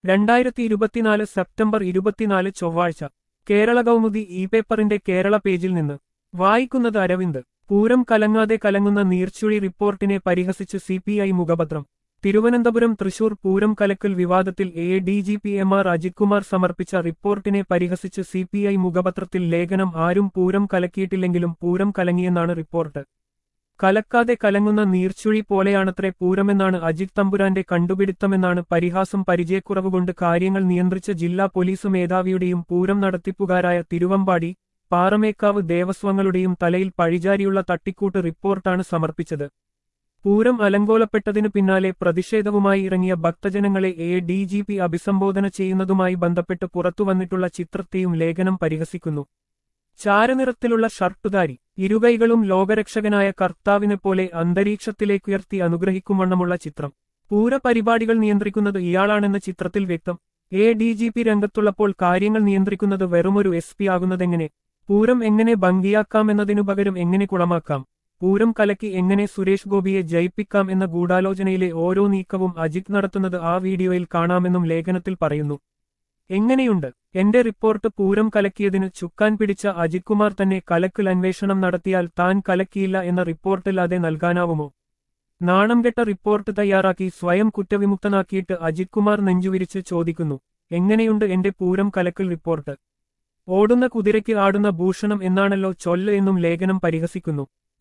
രണ്ടായിരത്തി ഇരുപത്തിനാല് സെപ്റ്റംബർ ഇരുപത്തിനാല് ചൊവ്വാഴ്ച കേരള കൗമുദി ഇ പേപ്പറിന്റെ കേരള പേജിൽ നിന്ന് വായിക്കുന്നത് അരവിന്ദ് പൂരം കലങ്ങാതെ കലങ്ങുന്ന നീർച്ചുഴി റിപ്പോർട്ടിനെ പരിഹസിച്ച് സിപിഐ മുഖപത്രം തിരുവനന്തപുരം തൃശൂർ പൂരം കലക്കൽ വിവാദത്തിൽ A D G P M R Ajith Kumar സമർപ്പിച്ച റിപ്പോർട്ടിനെ പരിഹസിച്ച് സിപിഐ മുഖപത്രത്തിൽ ലേഖനം ആരും പൂരം കലക്കിയിട്ടില്ലെങ്കിലും പൂരം കലങ്ങിയെന്നാണ് റിപ്പോർട്ട് കലക്കാതെ കലങ്ങുന്ന നീർച്ചുഴി പോലെയാണത്രേ പൂരമെന്നാണ് അജിത് തമ്പുരാന്റെ കണ്ടുപിടുത്തമെന്നാണ് പരിഹാസം പരിചയക്കുറവുകൊണ്ട് കാര്യങ്ങൾ നിയന്ത്രിച്ച ജില്ലാ പോലീസ് മേധാവിയുടെയും പൂരം നടത്തിപ്പുകാരായ തിരുവമ്പാടി പാറമേക്കാവ് ദേവസ്വങ്ങളുടെയും തലയിൽ പഴിചാരിയുള്ള തട്ടിക്കൂട്ട് റിപ്പോർട്ടാണ് സമർപ്പിച്ചത് പൂരം അലങ്കോലപ്പെട്ടതിനു പിന്നാലെ പ്രതിഷേധവുമായി ഇറങ്ങിയ ഭക്തജനങ്ങളെ എ ഡി ജി പി അഭിസംബോധന ചെയ്യുന്നതുമായി ബന്ധപ്പെട്ട് പുറത്തുവന്നിട്ടുള്ള ചിത്രത്തെയും ലേഖനം പരിഹസിക്കുന്നു ചാരനിറത്തിലുള്ള ഷർട്ടുധാരി ഇരുകൈകളും ലോകരക്ഷകനായ കർത്താവിനെ പോലെ അന്തരീക്ഷത്തിലേക്കുയർത്തി അനുഗ്രഹിക്കുവണ്ണമുള്ള ചിത്രം പൂരപരിപാടികൾ നിയന്ത്രിക്കുന്നത് ഇയാളാണെന്ന് ചിത്രത്തിൽ വ്യക്തം എ ഡി ജി പി രംഗത്തുള്ളപ്പോൾ കാര്യങ്ങൾ നിയന്ത്രിക്കുന്നത് വെറുമൊരു എസ് പി ആകുന്നതെങ്ങനെ പൂരം എങ്ങനെ ഭംഗിയാക്കാമെന്നതിനു പകരം എങ്ങനെ കുളമാക്കാം പൂരം കലക്കി എങ്ങനെ സുരേഷ് ഗോപിയെ ജയിപ്പിക്കാം എന്ന ഗൂഢാലോചനയിലെ ഓരോ നീക്കവും അജിത് നടത്തുന്നത് ആ വീഡിയോയിൽ കാണാമെന്നും ലേഖനത്തിൽ പറയുന്നു എങ്ങനെയുണ്ട് എന്റെ റിപ്പോർട്ട് പൂരം കലക്കിയതിന് ചുക്കാൻ പിടിച്ച അജിത് കുമാർ തന്നെ കലക്കിൽ അന്വേഷണം നടത്തിയാൽ താൻ കലക്കിയില്ല എന്ന റിപ്പോർട്ടില്ലാതെ നൽകാനാവുമോ നാണംകെട്ട റിപ്പോർട്ട് തയ്യാറാക്കി സ്വയം കുറ്റവിമുക്തനാക്കിയിട്ട് അജിത് കുമാർ നെഞ്ചുവിരിച്ച് ചോദിക്കുന്നു എങ്ങനെയുണ്ട് എന്റെ പൂരം കലക്കൽ റിപ്പോർട്ട് ഓടുന്ന കുതിരയ്ക്ക് ആടുന്ന ഭൂഷണം എന്നാണല്ലോ ചൊല്ല് എന്നും ലേഖനം പരിഹസിക്കുന്നു